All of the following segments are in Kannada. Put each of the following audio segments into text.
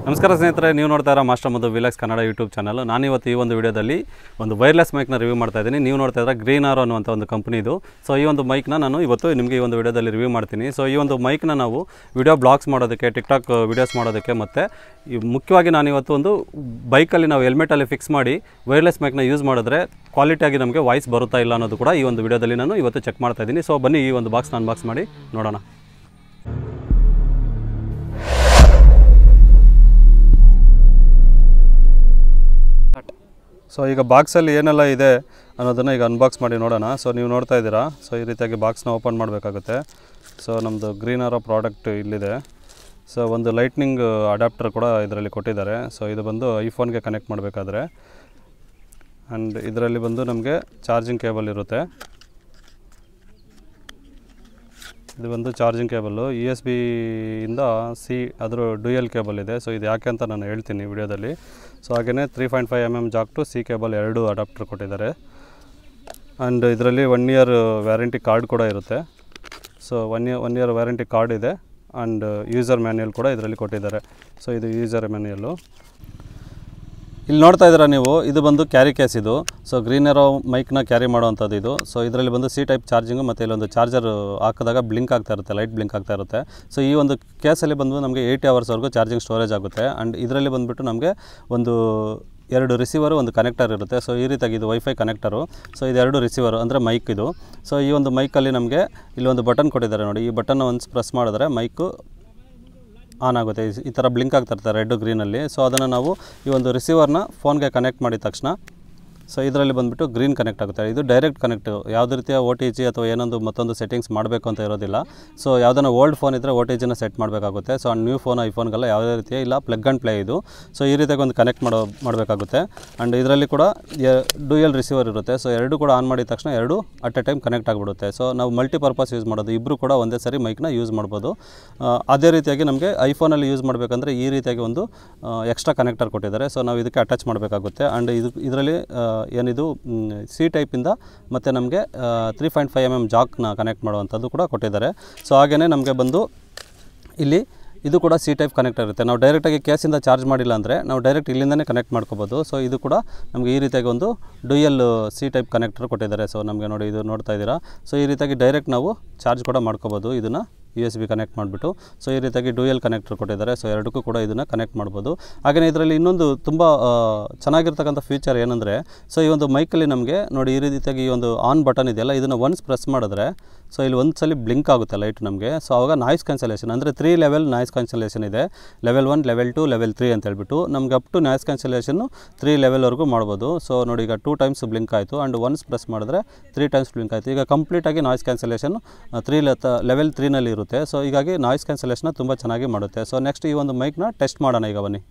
ನಮಸ್ಕಾರ ಸ್ನೇಹಿತರೆ ನೀವು ನೋಡ್ತಾ ಇರೋ ಮಾಸ್ಟರ್ ಮತ್ತು ವಿಲಾಕ್ಸ್ ಕನ್ನಡ ಯೂಟ್ಯೂಬ್ ಚಾನಲ್ ನಾನಿವತ್ತು ಈ ಒಂದು ವಿಡಿಯೋದಲ್ಲಿ ಒಂದು ವೈರ್ಲೆಸ್ ಮೈಕ್ನ ರಿವ್ಯೂ ಮಾಡ್ತಾ ಇದ್ದೀನಿ ನೀವು ನೋಡ್ತಾ ಇದ್ರೆ ಗ್ರೀನ್ ಆರೋ ಅನ್ನುವಂಥ ಒಂದು ಕಂಪ್ನಿ ಇದು ಸೊ ಈ ಒಂದು ಮೈಕ್ನ ನಾನು ಇವತ್ತು ನಿಮಗೆ ಈ ಒಂದು ವಿಡಿಯೋದಲ್ಲಿ ರಿವ್ಯೂ ಮಾಡ್ತೀನಿ ಸೊ ಈ ಒಂದು ಮೈಕ್ನ ನಾವು ವಿಡಿಯೋ ಬ್ಲಾಗ್ಸ್ ಮಾಡೋದಕ್ಕೆ ಟಿಕ್ಟಾಕ್ ವಿಡಿಯೋಸ್ ಮಾಡೋದಕ್ಕೆ ಮತ್ತು ಈ ಮುಖ್ಯವಾಗಿ ನಾನು ಇವತ್ತು ಒಂದು ಬೈಕಲ್ಲಿ ನಾವು ಹೆಲ್ಮೆಟಲ್ಲಿ ಫಿಕ್ಸ್ ಮಾಡಿ ವೈರ್ಲೆಸ್ ಮೈಕ್ನ ಯೂಸ್ ಮಾಡಿದ್ರೆ ಕ್ವಾಲಿಟಿಯಾಗಿ ನಮಗೆ ವಾಯ್ಸ್ ಬರುತ್ತಾ ಇಲ್ಲ ಅನ್ನೋದು ಕೂಡ ಈ ಒಂದು ವಿಡಿಯೋದಲ್ಲಿ ನಾನು ಇವತ್ತು ಚೆಕ್ ಮಾಡ್ತಾ ಇದ್ದೀನಿ ಸೊ ಬನ್ನಿ ಈ ಒಂದು ಬಾಕ್ಸ್ನ ಅನ್ಬಾಕ್ಸ್ ಮಾಡಿ ನೋಡೋಣ ಸೊ ಈಗ ಬಾಕ್ಸಲ್ಲಿ ಏನೆಲ್ಲ ಇದೆ ಅನ್ನೋದನ್ನು ಈಗ ಅನ್ಬಾಕ್ಸ್ ಮಾಡಿ ನೋಡೋಣ ಸೊ ನೀವು ನೋಡ್ತಾ ಇದ್ದೀರಾ ಸೊ ಈ ರೀತಿಯಾಗಿ ಬಾಕ್ಸ್ನ ಓಪನ್ ಮಾಡಬೇಕಾಗುತ್ತೆ ಸೊ ನಮ್ಮದು ಗ್ರೀನ್ ಆರೋ ಪ್ರಾಡಕ್ಟ್ ಇಲ್ಲಿದೆ ಸೊ ಒಂದು ಲೈಟ್ನಿಂಗ್ ಅಡಾಪ್ಟರ್ ಕೂಡ ಇದರಲ್ಲಿ ಕೊಟ್ಟಿದ್ದಾರೆ ಸೊ ಇದು ಬಂದು ಐಫೋನ್ಗೆ ಕನೆಕ್ಟ್ ಮಾಡಬೇಕಾದ್ರೆ ಆ್ಯಂಡ್ ಇದರಲ್ಲಿ ಬಂದು ನಮಗೆ ಚಾರ್ಜಿಂಗ್ ಕೇಬಲ್ ಇರುತ್ತೆ ಇದು ಬಂದು ಚಾರ್ಜಿಂಗ್ ಕೇಬಲ್ಲು ಇ ಎಸ್ ಬಿಯಿಂದ ಸಿ ಅದರ ಡ್ಯೂಯಲ್ ಕೇಬಲ್ ಇದೆ ಸೊ ಇದು ಯಾಕೆ ಅಂತ ನಾನು ಹೇಳ್ತೀನಿ ವಿಡಿಯೋದಲ್ಲಿ ಸೊ ಹಾಗೆಯೇ three point five M M jack to C cable ಎರಡು ಅಡಾಪ್ಟರ್ ಕೊಟ್ಟಿದ್ದಾರೆ ಆ್ಯಂಡ್ ಇದರಲ್ಲಿ ಒನ್ ಇಯರ್ ವ್ಯಾರಂಟಿ ಕಾರ್ಡ್ ಕೂಡ ಇರುತ್ತೆ so one year one year warranty card ಇದೆ ಆ್ಯಂಡ್ ಯೂಸರ್ ಮ್ಯಾನ್ಯಲ್ ಕೂಡ ಇದರಲ್ಲಿ ಕೊಟ್ಟಿದ್ದಾರೆ ಸೊ ಇದು ಯೂಸರ್ ಮ್ಯಾನ್ಯಲ್ಲು ಇಲ್ಲಿ ನೋಡ್ತಾ ಇದ್ದೀರಾ ನೀವು ಇದು ಬಂದು ಕ್ಯಾರಿ ಕೇಸ್ ಇದು ಸೊ ಗ್ರೀನ್ ಏರೋ ಮೈಕ್ನ ಕ್ಯಾರಿ ಮಾಡುವಂಥದ್ದು ಇದು ಸೊ ಇದರಲ್ಲಿ ಬಂದು ಸಿ ಟೈಪ್ ಚಾರ್ಜಿಂಗು ಮತ್ತು ಇಲ್ಲೊಂದು ಚಾರ್ಜರ್ ಹಾಕಿದಾಗ ಬ್ಲಿಂಕ್ ಆಗ್ತಾ ಇರುತ್ತೆ ಲೈಟ್ ಬ್ಲಿಂಕ್ ಆಗ್ತಾ ಇರುತ್ತೆ ಸೊ ಈ ಒಂದು ಕೇಸಲ್ಲಿ ಬಂದು ನಮಗೆ ಏಯ್ಟಿ ಅವರ್ಸ್ವರೆಗೂ ಚಾರ್ಜಿಂಗ್ ಸ್ಟೋರೇಜ್ ಆಗುತ್ತೆ ಆ್ಯಂಡ್ ಇದರಲ್ಲಿ ಬಂದುಬಿಟ್ಟು ನಮಗೆ ಒಂದು ಎರಡು ರಿಸೀವರು ಒಂದು ಕನೆಕ್ಟರ್ ಇರುತ್ತೆ ಸೊ ಈ ರೀತಿಯಾಗಿ ಇದು ವೈಫೈ ಕನೆಕ್ಟರು ಸೊ ಇದೆರಡು ರಿಸೀವರು ಅಂದರೆ ಮೈಕ್ ಇದು ಸೊ ಈ ಒಂದು ಮೈಕಲ್ಲಿ ನಮಗೆ ಇಲ್ಲಿ ಒಂದು ಬಟನ್ ಕೊಟ್ಟಿದ್ದಾರೆ ನೋಡಿ ಈ ಬಟನ್ ಒಂದು ಪ್ರೆಸ್ ಮಾಡಿದ್ರೆ ಮೈಕು ಆನ್ ಆಗುತ್ತೆ ಈ- ಈ ಥರ ಬ್ಲಿಂಕ್ ಆಗ್ತಾ ಇರುತ್ತೆ ರೆಡ್ ಗ್ರೀನಲ್ಲಿ ಸೊ ಅದನ್ನು ನಾವು ಈ ಒಂದು ರಿಸೀವರ್ನ ಫೋನ್ಗೆ ಕನೆಕ್ಟ್ ಮಾಡಿದ ತಕ್ಷಣ ಸೊ ಇದರಲ್ಲಿ ಬಂದುಬಿಟ್ಟು ಗ್ರೀನ್ ಕನೆಕ್ಟ್ ಆಗುತ್ತೆ ಇದು ಡೈರೆಕ್ಟ್ ಕನೆಕ್ಟ್ ಯಾವುದೇ ರೀತಿಯ ಓ ಟಿ ಜಿ ಅಥವಾ ಏನೊಂದು ಮತ್ತೊಂದು ಸೆಟ್ಟಿಂಗ್ಸ್ ಮಾಡಬೇಕು ಅಂತ ಇರೋದಿಲ್ಲ ಸೊ ಯಾವುದನ್ನ ಓಲ್ಡ್ ಫೋನ್ ಇದ್ದರೆ ಓ ಟಿ ಜಿನ ಸೆಟ್ ಮಾಡಬೇಕಾಗುತ್ತೆ ಸೊ ನ್ಯೂ ಫೋನ್ ಐಫೋನ್ಗೆಲ್ಲ ಯಾವುದೇ ರೀತಿಯ ಇಲ್ಲ ಪ್ಲಗ್ ಆ್ಯಂಡ್ ಪ್ಲೇ ಇದು ಸೊ ಈ ರೀತಿಯಾಗಿ ಒಂದು ಕನೆಕ್ಟ್ ಮಾಡೋ ಮಾಡಬೇಕಾಗುತ್ತೆ ಆ್ಯಂಡ್ ಇದರಲ್ಲಿ ಕೂಡ ಡ್ಯೂಯಲ್ ರಿಸೀವರ್ ಇರುತ್ತೆ ಸೊ ಎರಡು ಕೂಡ ಆನ್ ಮಾಡಿದ ತಕ್ಷಣ ಎರಡು ಅಟ್ ಎ ಟೈಮ್ ಕನೆಕ್ಟ್ ಆಗಿಬಿಡುತ್ತೆ ಸೊ ನಾವು ಮಲ್ಟಿಪರ್ಪಸ್ ಯೂಸ್ ಮಾಡೋದು ಇಬ್ಬರು ಕೂಡ ಒಂದೇ ಸರಿ ಮೈಕ್ನ ಯೂಸ್ ಮಾಡ್ಬೋದು ಆ, ಅದೇ ರೀತಿಯಾಗಿ ನಮಗೆ ಐಫೋನಲ್ಲಿ ಯೂಸ್ ಮಾಡಬೇಕಂದ್ರೆ ಈ ರೀತಿಯಾಗಿ ಒಂದು ಎಕ್ಸ್ಟ್ರಾ ಕನೆಕ್ಟರ್ ಕೊಟ್ಟಿದ್ದಾರೆ ಸೊ ನಾವು ಇದಕ್ಕೆ ಅಟ್ಯಾಚ್ ಮಾಡಬೇಕಾಗುತ್ತೆ ಆ್ಯಂಡ್ ಇದು ಇದರಲ್ಲಿ ಏನಿದು ಸಿ ಟೈಪಿಂದ ಮತ್ತು ನಮಗೆ three point five M M ಜಾಕ್ನ ಕನೆಕ್ಟ್ ಮಾಡುವಂಥದ್ದು ಕೂಡ ಕೊಟ್ಟಿದ್ದಾರೆ ಸೊ ಹಾಗೆಯೇ ನಮಗೆ ಬಂದು ಇಲ್ಲಿ ಇದು ಕೂಡ ಸಿ ಟೈಪ್ ಕನೆಕ್ಟರ್ ಇರುತ್ತೆ ನಾವು ಡೈರೆಕ್ಟಾಗಿ ಕೇಸಿಂದ ಚಾರ್ಜ್ ಮಾಡಿಲ್ಲ ಅಂದರೆ ನಾವು ಡೈರೆಕ್ಟ್ ಇಲ್ಲಿಂದನೇ ಕನೆಕ್ಟ್ ಮಾಡ್ಕೋಬೋದು ಸೊ ಇದು ಕೂಡ ನಮಗೆ ಈ ರೀತಿಯಾಗಿ ಒಂದು ಡ್ಯೂಯಲ್ ಸಿ ಟೈಪ್ ಕನೆಕ್ಟರ್ ಕೊಟ್ಟಿದ್ದಾರೆ ಸೊ ನಮಗೆ ನೋಡಿ ಇದು ನೋಡ್ತಾ ಇದ್ದೀರಾ ಸೊ ಈ ರೀತಿಯಾಗಿ ಡೈರೆಕ್ಟ್ ನಾವು ಚಾರ್ಜ್ ಕೂಡ ಮಾಡ್ಕೋಬೋದು ಇದನ್ನು ಯು ಎಸ್ ಬಿ ಕನೆಕ್ಟ್ ಮಾಡಿಬಿಟ್ಟು ಸೊ ಈ ರೀತಿಯಾಗಿ ಡ್ಯೂಯಲ್ ಕನೆಕ್ಟರ್ ಕೊಟ್ಟಿದ್ದಾರೆ ಸೊ ಎರಡಕ್ಕೂ ಕೂಡ ಇದನ್ನು ಕನೆಕ್ಟ್ ಮಾಡ್ಬೋದು ಹಾಗೆಯೇ ಇದರಲ್ಲಿ ಇನ್ನೊಂದು ತುಂಬ ಆ, ಚೆನ್ನಾಗಿರ್ತಕ್ಕಂಥ ಫೀಚರ್ ಏನಂದರೆ ಸೊ ಈ ಒಂದು ಮೈಕಲ್ಲಿ ನಮಗೆ ನೋಡಿ ಈ ರೀತಿಯಾಗಿ ಈ ಒಂದು ಆನ್ ಬಟನ್ ಇದೆಯಲ್ಲ ಇದನ್ನು ಒನ್ಸ್ ಪ್ರೆಸ್ ಮಾಡಿದ್ರೆ ಸೊ ಇಲ್ಲಿ ಒಂದು ಸಲ ಬ್ಲಿಂಕ್ ಆಗುತ್ತೆ ಲೈಟ್ ನಮಗೆ ಸೊ ಆವಾಗ ನಾಯ್ಸ್ ಕ್ಯಾನ್ಸಲೇಷನ್ ಅಂದರೆ ತ್ರೀ ಲೆವೆಲ್ ನಾಯ್ಸ್ ಕ್ಯಾನ್ಸಲೇಷನ್ ಇದೆ level one level two level three ಅಂತ ಹೇಳ್ಬಿಟ್ಟು ನಮ್ಗೆ ಅಪ್ ಟು ನಾಯ್ಸ್ ಕ್ಯಾನ್ಸಲೇಷನ್ನು ತ್ರೀ ಲೆವೆಲ್ವರೆಗೂ ಮಾಡ್ಬೋದು ಸೊ ನೋಡಿ ಈಗ ಟೂ ಟೈಮ್ಸ್ ಬ್ಲಿಂಕ್ ಆಯಿತು ಆ್ಯಂಡ್ ಒನ್ಸ್ ಪ್ರೆಸ್ ಮಾಡಿದ್ರೆ ತ್ರೀ ಟೈಮ್ಸ್ ಬ್ಲಿಂಕ್ ಆಯಿತು ಈಗ ಕಂಪ್ಲೀಟಾಗಿ ನಾಯ್ಸ್ ಕ್ಯಾನ್ಸಲೇಷನ್ ತ್ರೀ ಲೆವೆಲ್ ತ್ರೀನಲ್ಲಿ ಇರುತ್ತೆ ಸೊ ಹೀಗಾಗಿ ನಾಯ್ಸ್ ಕ್ಯಾನ್ಸಲೇಷನ್ ತುಂಬ ಚೆನ್ನಾಗಿ ಮಾಡುತ್ತೆ ಸೊ ನೆಕ್ಸ್ಟ್ ಈ ಒಂದು ಮೈಕ್ನ ಟೆಸ್ಟ್ ಮಾಡೋಣ ಈಗ ಬನ್ನಿ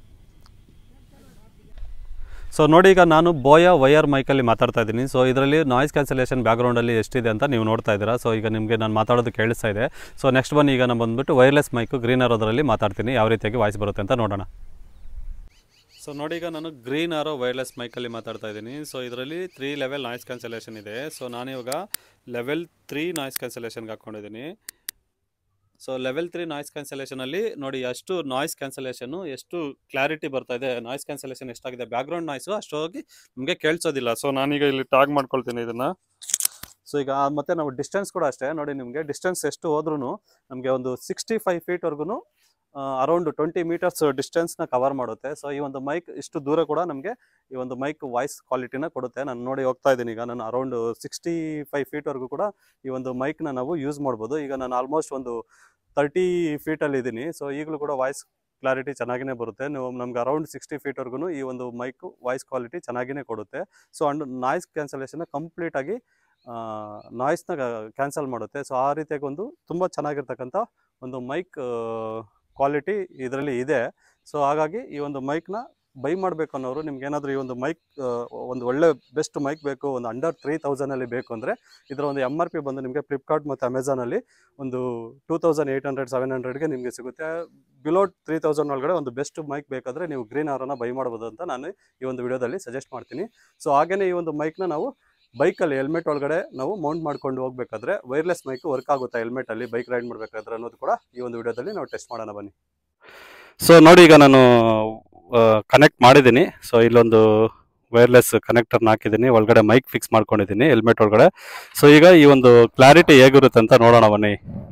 ಸೊ ನೋಡಿ ಈಗ ನಾನು ಬೋಯ ವೈಯರ್ ಮೈಕಲ್ಲಿ ಮಾತಾಡ್ತಾ ಇದ್ದೀನಿ ಸೊ ಇದರಲ್ಲಿ ನಾಯ್ಸ್ ಕ್ಯಾನ್ಸಲೇಷನ್ ಬ್ಯಾಕ್ಗ್ರೌಂಡಲ್ಲಿ ಎಷ್ಟಿದೆ ಅಂತ ನೀವು ನೋಡ್ತಾ ಇದ್ದೀರಾ ಸೊ ಈಗ ನಿಮಗೆ ನಾನು ಮಾತಾಡೋದು ಕೇಳಿಸ್ತಾ ಇದೆ ಸೊ ನೆಕ್ಸ್ಟ್ ಬನ್ನಿ ಈಗ ನಾನು ಬಂದ್ಬಿಟ್ಟು ವೈರ್ಲೆಸ್ ಮೈಕು ಗ್ರೀನ್ ಆರೋದ್ರಲ್ಲಿ ಮಾತಾಡ್ತೀನಿ ಯಾವ ರೀತಿಯಾಗಿ ವಾಯ್ಸ್ ಬರುತ್ತೆ ಅಂತ ನೋಡೋಣ ಸೊ ನೋಡಿ ಈಗ ನಾನು ಗ್ರೀನ್ ಆರೋ ವೈರ್ಲೆಸ್ ಮೈಕಲ್ಲಿ ಮಾತಾಡ್ತಾ ಇದ್ದೀನಿ ಸೊ ಇದರಲ್ಲಿ ತ್ರೀ ಲೆವೆಲ್ ನಾಯ್ಸ್ ಕ್ಯಾನ್ಸಲೇಷನ್ ಇದೆ ಸೊ ನಾನು ಇವಾಗ ಲೆವೆಲ್ ತ್ರೀ ನಾಯ್ಸ್ ಕ್ಯಾನ್ಸಲೇಷನ್ಗೆ ಹಾಕ್ಕೊಂಡಿದ್ದೀನಿ ಸೊ ಲೆವೆಲ್ ತ್ರೀ ನಾಯ್ಸ್ ಕ್ಯಾನ್ಸಲೇಷನಲ್ಲಿ ನೋಡಿ ಎಷ್ಟು ನಾಯ್ಸ್ ಕ್ಯಾನ್ಸಲೇಷನ್ನು ಎಷ್ಟು ಕ್ಲಾರಿಟಿ ಬರ್ತಾ ಇದೆ ನಾಯ್ಸ್ ಕ್ಯಾನ್ಸಲೇಷನ್ ಎಷ್ಟಾಗಿದೆ ಬ್ಯಾಕ್ಗ್ರೌಂಡ್ ನಾಯ್ಸು ಅಷ್ಟೋಗಿ ನಿಮಗೆ ಕೇಳಿಸೋದಿಲ್ಲ ಸೊ ನಾನೀಗ ಇಲ್ಲಿ ಟ್ಯಾಗ್ ಮಾಡ್ಕೊಳ್ತೀನಿ ಇದನ್ನು ಸೊ ಈಗ ಮತ್ತೆ ನಾವು ಡಿಸ್ಟೆನ್ಸ್ ಕೂಡ ಅಷ್ಟೇ ನೋಡಿ ನಿಮಗೆ ಡಿಸ್ಟೆನ್ಸ್ ಎಷ್ಟು ಹೋದ್ರೂ ನಮಗೆ ಒಂದು ಸಿಕ್ಸ್ಟಿ ಫೈವ್ ಫೀಟ್ವರೆಗೂ ಅರೌಂಡ್ ಟ್ವೆಂಟಿ ಮೀಟರ್ಸ್ ಡಿಸ್ಟೆನ್ಸ್ನ ಕವರ್ ಮಾಡುತ್ತೆ ಸೊ ಈ ಒಂದು ಮೈಕ್ ಇಷ್ಟು ದೂರ ಕೂಡ ನಮಗೆ ಈ ಒಂದು ಮೈಕ್ ವಾಯ್ಸ್ ಕ್ವಾಲಿಟಿನ ಕೊಡುತ್ತೆ ನಾನು ನೋಡಿ ಹೋಗ್ತಾ ಇದ್ದೀನಿ ಈಗ ನಾನು ಅರೌಂಡ್ ಸಿಕ್ಸ್ಟಿ ಫೈವ್ ಫೀಟ್ವರೆಗೂ ಕೂಡ ಈ ಒಂದು ಮೈಕ್ನ ನಾವು ಯೂಸ್ ಮಾಡ್ಬೋದು ಈಗ ನಾನು ಆಲ್ಮೋಸ್ಟ್ ಒಂದು ತರ್ಟಿ ಫೀಟಲ್ಲಿ ಇದ್ದೀನಿ ಸೊ ಈಗಲೂ ಕೂಡ ವಾಯ್ಸ್ ಕ್ಲಾರಿಟಿ ಚೆನ್ನಾಗಿನೇ ಬರುತ್ತೆ ನೀವು ನಮ್ಗೆ ಅರೌಂಡ್ ಸಿಕ್ಸ್ಟಿ ಫೀಟ್ವರೆಗೂ ಈ ಒಂದು ಮೈಕ್ ವಾಯ್ಸ್ ಕ್ವಾಲಿಟಿ ಚೆನ್ನಾಗಿನೇ ಕೊಡುತ್ತೆ ಸೊ ಅಂಡ್ ನಾಯ್ಸ್ ಕ್ಯಾನ್ಸಲೇಷನ್ನ ಕಂಪ್ಲೀಟಾಗಿ ನಾಯ್ಸ್ನ ಕ್ಯಾನ್ಸಲ್ ಮಾಡುತ್ತೆ ಸೊ ಆ ರೀತಿಯಾಗಿ ಒಂದು ತುಂಬ ಚೆನ್ನಾಗಿರ್ತಕ್ಕಂಥ ಒಂದು ಮೈಕ್ ಕ್ವಾಲಿಟಿ ಇದರಲ್ಲಿ ಇದೆ ಸೊ ಹಾಗಾಗಿ ಈ ಒಂದು ಮೈಕ್ನ ಬೈ ಮಾಡಬೇಕು ಅನ್ನೋರು ನಿಮ್ಗೆ ಏನಾದರೂ ಈ ಒಂದು ಮೈಕ್ ಒಂದು ಒಳ್ಳೆ ಬೆಸ್ಟ್ ಮೈಕ್ ಬೇಕು ಒಂದು ಅಂಡರ್ ತ್ರೀ ತೌಸಂಡಲ್ಲಿ ಬೇಕು ಅಂದರೆ ಇದರ ಒಂದು ಎಮ್ ಆರ್ ಪಿ ಬಂದು ನಿಮಗೆ ಫ್ಲಿಪ್ಕಾರ್ಟ್ ಮತ್ತು ಅಮೆಝಾನಲ್ಲಿ ಒಂದು two thousand eight hundred seven ಹಂಡ್ರೆಡ್ಗೆ ನಿಮಗೆ ಸಿಗುತ್ತೆ ಬಿಲೋ ತ್ರೀ ತೌಸಂಡ್ ಒಳಗಡೆ ಒಂದು ಬೆಸ್ಟ್ ಮೈಕ್ ಬೇಕಾದರೆ ನೀವು ಗ್ರೀನ್ ಆರೋನ ಬೈ ಮಾಡ್ಬೋದು ಅಂತ ನಾನು ಈ ಒಂದು ವಿಡಿಯೋದಲ್ಲಿ ಸಜೆಸ್ಟ್ ಮಾಡ್ತೀನಿ ಸೊ ಹಾಗೆಯೇ ಈ ಒಂದು ಮೈಕ್ನ ನಾವು ಬೈಕಲ್ಲಿ ಹೆಲ್ಮೆಟ್ ಒಳಗಡೆ ನಾವು ಮೌಂಟ್ ಮಾಡ್ಕೊಂಡು ಹೋಗ್ಬೇಕಾದ್ರೆ ವೈರ್ಲೆಸ್ ಮೈಕ್ ವರ್ಕ್ ಆಗುತ್ತೆ ಹೆಲ್ಮೆಟಲ್ಲಿ ಬೈಕ್ ರೈಡ್ ಮಾಡಬೇಕಾದ್ರೆ ಅನ್ನೋದು ಕೂಡ ಈ ಒಂದು ವಿಡಿಯೋದಲ್ಲಿ ನಾವು ಟೆಸ್ಟ್ ಮಾಡೋಣ ಬನ್ನಿ ಸೊ ನೋಡಿ ಈಗ ನಾನು ಕನೆಕ್ಟ್ ಮಾಡಿದ್ದೀನಿ ಸೊ ಇಲ್ಲೊಂದು ವೈರ್ಲೆಸ್ ಕನೆಕ್ಟರ್ನ ಹಾಕಿದ್ದೀನಿ ಒಳಗಡೆ ಮೈಕ್ ಫಿಕ್ಸ್ ಮಾಡ್ಕೊಂಡಿದ್ದೀನಿ ಹೆಲ್ಮೆಟ್ ಒಳಗಡೆ ಸೊ ಈಗ ಈ ಒಂದು ಕ್ಲಾರಿಟಿ ಹೇಗಿರುತ್ತೆ ಅಂತ ನೋಡೋಣ ಬನ್ನಿ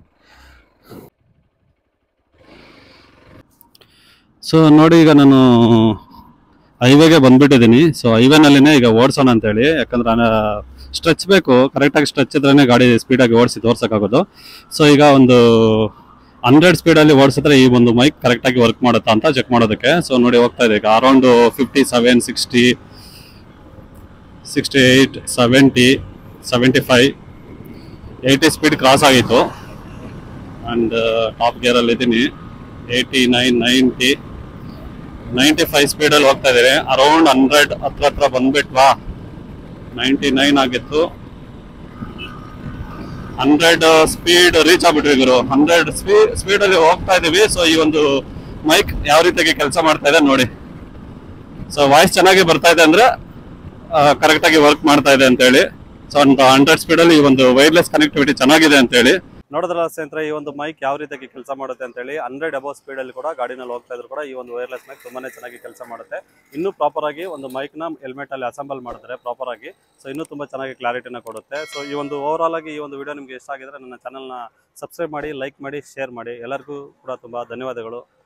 ಸೊ ನೋಡಿ ಈಗ ನಾನು ಹೈವೇಗೆ ಬಂದ್ಬಿಟ್ಟಿದ್ದೀನಿ ಸೊ ಹೈವೇನಲ್ಲಿನೇ ಈಗ ಓಡಿಸೋಣ ಅಂತೇಳಿ ಯಾಕಂದ್ರೆ ಸ್ಟ್ರೆಚ್ ಬೇಕು ಕರೆಕ್ಟಾಗಿ ಸ್ಟ್ರೆಚ್ ಇದ್ರೇ ಗಾಡಿ ಸ್ಪೀಡಾಗಿ ಓಡಿಸಿ ತೋರ್ಸೋಕ್ಕಾಗೋದು ಸೊ ಈಗ ಒಂದು ಹಂಡ್ರೆಡ್ ಸ್ಪೀಡಲ್ಲಿ ಓಡಿಸಿದ್ರೆ ಈ ಒಂದು ಮೈಕ್ ಕರೆಕ್ಟಾಗಿ ವರ್ಕ್ ಮಾಡುತ್ತಾ ಅಂತ ಚೆಕ್ ಮಾಡೋದಕ್ಕೆ ಸೊ ನೋಡಿ ಹೋಗ್ತಾ ಇದೆ ಈಗ around fifty seven sixty sixty eight seventy seventy five eighty speed cross ಆಗಿತ್ತು ಆ್ಯಂಡ್ ಟಾಪ್ ಗೇರಲ್ಲಿ ಇದ್ದೀನಿ eighty nine ninety ninety five ಸ್ಪೀಡಲ್ಲಿ ಹೋಗ್ತಾ ಇದ್ದೀವಿ ಅರೌಂಡ್ ಹಂಡ್ರೆಡ್ ಹತ್ರ ಹತ್ರ ಬಂದ್ಬಿಟ್ವಾ ನೈಂಟಿ ನೈನ್ ಆಗಿತ್ತು ಹಂಡ್ರೆಡ್ ಸ್ಪೀಡ್ ರೀಚ್ ಆಗ್ಬಿಟ್ವಿ ಗುರು ಹಂಡ್ರೆಡ್ ಸ್ಪೀಡ್ ಸ್ಪೀಡಲ್ಲಿ ಹೋಗ್ತಾ ಇದೀವಿ ಸೊ ಈ ಒಂದು ಮೈಕ್ ಯಾವ ರೀತಿಯಾಗಿ ಕೆಲಸ ಮಾಡ್ತಾ ಇದೆ ನೋಡಿ ಸೊ ವಾಯ್ಸ್ ಚೆನ್ನಾಗಿ ಬರ್ತಾ ಇದೆ ಅಂದ್ರೆ ಕರೆಕ್ಟಾಗಿ ವರ್ಕ್ ಮಾಡ್ತಾ ಇದೆ ಅಂತ ಹೇಳಿ ಸೊ ಒಂದು ಹಂಡ್ರೆಡ್ ಸ್ಪೀಡಲ್ಲಿ ಈ ಒಂದು ವೈರ್ಲೆಸ್ ಕನೆಕ್ಟಿವಿಟಿ ಚೆನ್ನಾಗಿದೆ ಅಂತ ಹೇಳಿ ನೋಡಿದ್ರ ಸ್ನೇಹಿತರೆ ಈ ಒಂದು ಮೈಕ್ ಯಾವ ರೀತಿಯಾಗಿ ಕೆಲಸ ಮಾಡುತ್ತೆ ಅಂತ ಹೇಳಿ ಹಂಡ್ರೆಡ್ ಅಬೌವ್ ಸ್ಪೀಡಲ್ಲಿ ಕೂಡ ಗಾಡಿನಲ್ಲಿ ಹೋಗ್ತಾ ಇದ್ರು ಕೂಡ ಈ ಒಂದು ವೈರ್ಲೆಸ್ ಮೈಕ್ ತುಂಬಾನೇ ಚೆನ್ನಾಗಿ ಕೆಲಸ ಮಾಡುತ್ತೆ ಇನ್ನೂ ಪ್ರಾಪರ್ ಆಗಿ ಒಂದು ಮೈಕ್ನ ಹೆಲ್ಮೆಟ್ ಅಲ್ಲಿ ಅಸೆಂಬಲ್ ಮಾಡಿದ್ರೆ ಪ್ರಾಪರ್ ಆಗಿ ಸೊ ಇನ್ನೂ ತುಂಬಾ ಚೆನ್ನಾಗಿ ಕ್ಲಾರಿಟಿನ ಕೊಡುತ್ತೆ ಸೊ ಈ ಒಂದು ಓವರ್ ಆಲ್ ಆಗಿ ಈ ಒಂದು ವಿಡಿಯೋ ನಿಮಗೆ ಇಷ್ಟ ಆಗಿದ್ರೆ ನನ್ನ ಚಾನಲ್ನ ಸಬ್ಸ್ಕ್ರೈಬ್ ಮಾಡಿ ಲೈಕ್ ಮಾಡಿ ಶೇರ್ ಮಾಡಿ ಎಲ್ಲರಿಗೂ ಕೂಡ ತುಂಬಾ ಧನ್ಯವಾದಗಳು